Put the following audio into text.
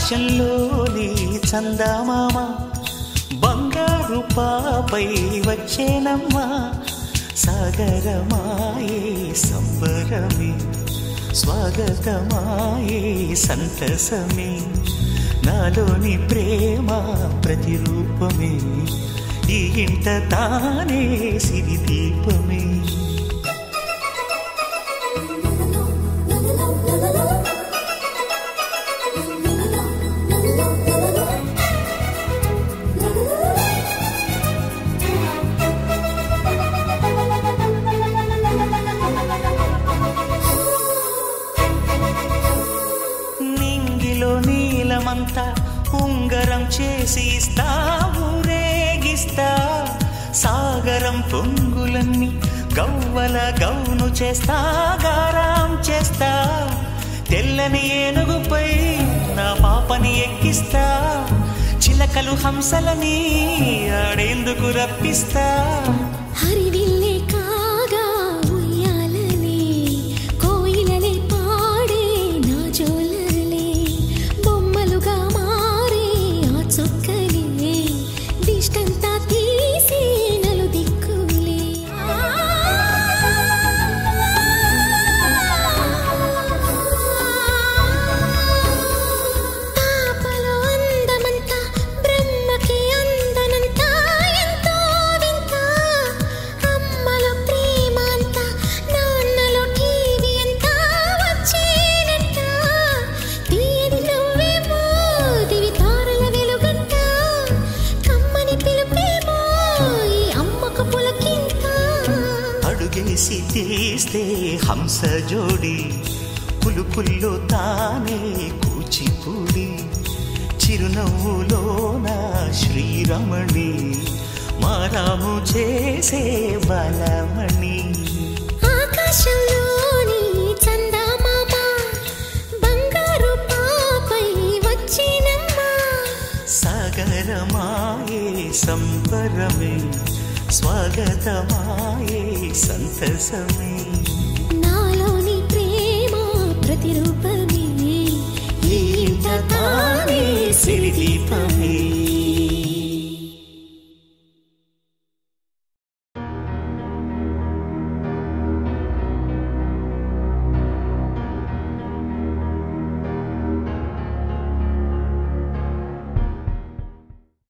ఆకాశంలోని చందమామ బంగారు పాపై వచ్చేనమ్మా సాగరమాయే సంబరమే స్వాగతమాయే సంతసమే నాలోని ప్రేమ ప్రతిరూపమే ఈ ఇంట తానే సిరి దీపమే నింగిలో నీలమంతా ఉంగరం చేసి ఇస్తా ఊరేగిస్తా సాగరం పొంగులన్నీ గవ్వల గౌను చేస్తా గారాం చేస్తా తెల్లని ఏనుగుపై నా పాపని ఎక్కిస్తా చిలకలు హంసలని ఆడేందుకు రప్పిస్తా హరివిల్లే కాగా ఉయ్యాలలే కోయిలలే పాడే నా జోలలే బొమ్మలుగా మారే ఆ చొక్కలే దిష్టంతా తీసి నలు దిక్కులే పాపలో అందమంతా బ్రహ్మకి అందనంతా ఎంతో వింత అమ్మలో ప్రేమ అంతా నాన్నలో టీవీ అంతా వచ్చేనంట తీయని నవ్వేమో దివి తారల వెలుగంట కమ్మని పిలుపేమో ఈ అమ్మకు పులకింత అడుగేసి తీస్తే హంస జోడి పులుపుల్లో తానే కూచిపూడి చిరునవ్వులోన శ్రీరమణి మారాము చేసే బలమణి ఆకాశంలోని చందమామ బంగారు పాపై వచ్చినమ్మా సాగరమాయే సంబరమే స్వాగతమాయే సంతసమే నాలోని ప్రేమ ప్రతిరూపమే ఈ ఇంట తానే సిరి దీపమే